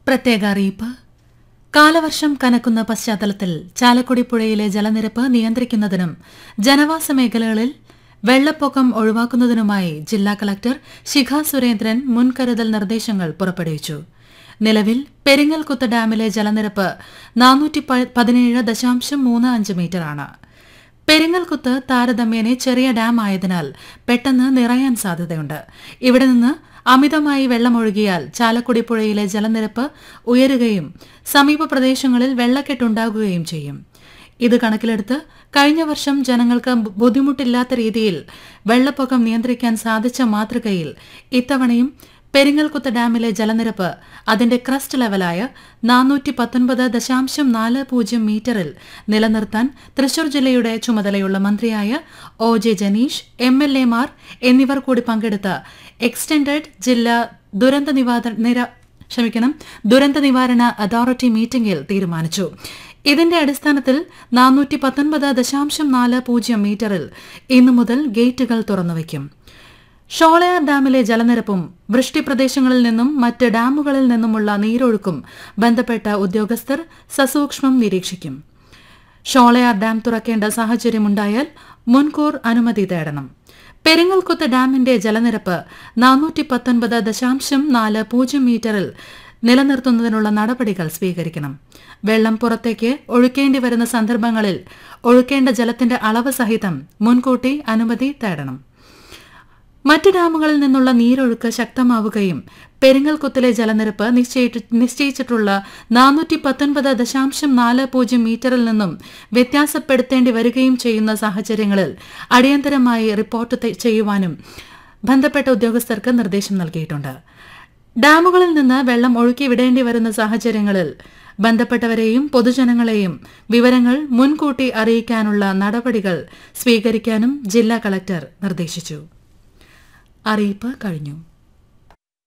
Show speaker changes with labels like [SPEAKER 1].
[SPEAKER 1] പ്രത്യേക അറിയിപ്പ് കാലവർഷം കനക്കുന്ന പശ്ചാത്തലത്തിൽ ചാലക്കുടി പുഴയിലെ ജലനിരപ്പ് നിയന്ത്രിക്കുന്നതിനും ജനവാസ മേഖലകളിൽ വെള്ളപ്പൊക്കം ഒഴിവാക്കുന്നതിനുമായി ജില്ലാ കളക്ടർ ശിഖ സുരേന്ദ്രൻ മുൻകരുതൽ നിർദ്ദേശങ്ങൾ പുറപ്പെടുവിച്ചു നിലവിൽ പെരിങ്ങൽകുത്ത് ഡാമിലെ ജലനിരപ്പ് നാനൂറ്റി പതിനേഴ് ദശാംശം മൂന്ന് അഞ്ച് മീറ്ററാണ് പെരിങ്ങൽകുത്ത് താരതമ്യേന ചെറിയ ഡാം ആയതിനാൽ പെട്ടെന്ന് നിറയാൻ സാധ്യതയുണ്ട് ഇവിടെ നിന്ന് അമിതമായി വെള്ളമൊഴുകിയാൽ ചാലക്കുടി പുഴയിലെ ജലനിരപ്പ് ഉയരുകയും സമീപ പ്രദേശങ്ങളിൽ വെള്ളക്കെട്ടുണ്ടാകുകയും ചെയ്യും ഇത് കണക്കിലെടുത്ത് കഴിഞ്ഞ വർഷം ജനങ്ങൾക്ക് ബുദ്ധിമുട്ടില്ലാത്ത രീതിയിൽ വെള്ളപ്പൊക്കം നിയന്ത്രിക്കാൻ സാധിച്ച മാതൃകയിൽ ഇത്തവണയും പെരിങ്ങൽകുത്ത് ഡാമിലെ ജലനിരപ്പ് അതിന്റെ ക്രസ്റ്റ് ലെവലായ നാനൂറ്റി പത്തൊൻപത് ദശാംശം നാല് പൂജ്യം മീറ്ററിൽ നിലനിർത്താൻ തൃശൂർ ജില്ലയുടെ ചുമതലയുള്ള മന്ത്രിയായ ഒ ജെ ജനീഷ് എം എൽ എമാർ എന്നിവർ കൂടി പങ്കെടുത്ത എക്സ്റ്റൻഡഡ് ജില്ലാ ദുരന്ത നിവാരണ ക്ഷമിക്കണം ദുരന്ത നിവാരണ അതോറിറ്റി മീറ്റിംഗിൽ തീരുമാനിച്ചു ഇതിന്റെ അടിസ്ഥാനത്തിൽ നാനൂറ്റി പത്തൊൻപത് ദശാംശം നാല് പൂജ്യം മീറ്ററിൽ ഇന്നു മുതൽ ഗേറ്റുകൾ തുറന്നുവയ്ക്കും ഷോളയാർ ഡാമിലെ ജലനിരപ്പും വൃഷ്ടിപ്രദേശങ്ങളിൽ നിന്നും മറ്റ് ഡാമുകളിൽ നിന്നുമുള്ള നീരൊഴുക്കും ബന്ധപ്പെട്ട ഉദ്യോഗസ്ഥർ സസൂക്ഷ്മം നിരീക്ഷിക്കും ഷോളയാർ ഡാം തുറക്കേണ്ട സാഹചര്യമുണ്ടായാൽ മുൻകൂർ അനുമതി തേടണം പെരിങ്ങൽകുത്ത് ഡാമിന്റെ ജലനിരപ്പ് നാനൂറ്റി പത്തൊൻപത് ദശാംശം നാല് പൂജ്യം മീറ്ററിൽ നിലനിർത്തുന്നതിനുള്ള നടപടികൾ സ്വീകരിക്കണം വെള്ളം പുറത്തേക്ക് ഒഴുക്കേണ്ടി വരുന്ന സന്ദർഭങ്ങളിൽ ഒഴുക്കേണ്ട ജലത്തിന്റെ അളവ് സഹിതം മുൻകൂട്ടി അനുമതി തേടണം മറ്റ് ഡാമുകളിൽ നിന്നുള്ള നീരൊഴുക്ക് ശക്തമാവുകയും പെരിങ്ങൽകുത്തിലെ ജലനിരപ്പ് നിശ്ചയിച്ചിട്ടുള്ള നാനൂറ്റി പത്തൊൻപത് ദശാംശം നാല് പൂജ്യം മീറ്ററിൽ നിന്നും വ്യത്യാസപ്പെടുത്തേണ്ടി വരികയും ചെയ്യുന്ന സാഹചര്യങ്ങളിൽ അടിയന്തരമായി റിപ്പോർട്ട് ചെയ്യുവാനും ബന്ധപ്പെട്ട ഉദ്യോഗസ്ഥർക്ക് നിർദ്ദേശം നൽകിയിട്ടുണ്ട് ഡാമുകളിൽ നിന്ന് വെള്ളം ഒഴുക്കി വിടേണ്ടി വരുന്ന സാഹചര്യങ്ങളിൽ ബന്ധപ്പെട്ടവരെയും പൊതുജനങ്ങളെയും വിവരങ്ങൾ മുൻകൂട്ടി അറിയിക്കാനുള്ള നടപടികൾ സ്വീകരിക്കാനും ജില്ലാ കളക്ടർ നിർദ്ദേശിച്ചു അറിയിപ്പ് കഴിഞ്ഞു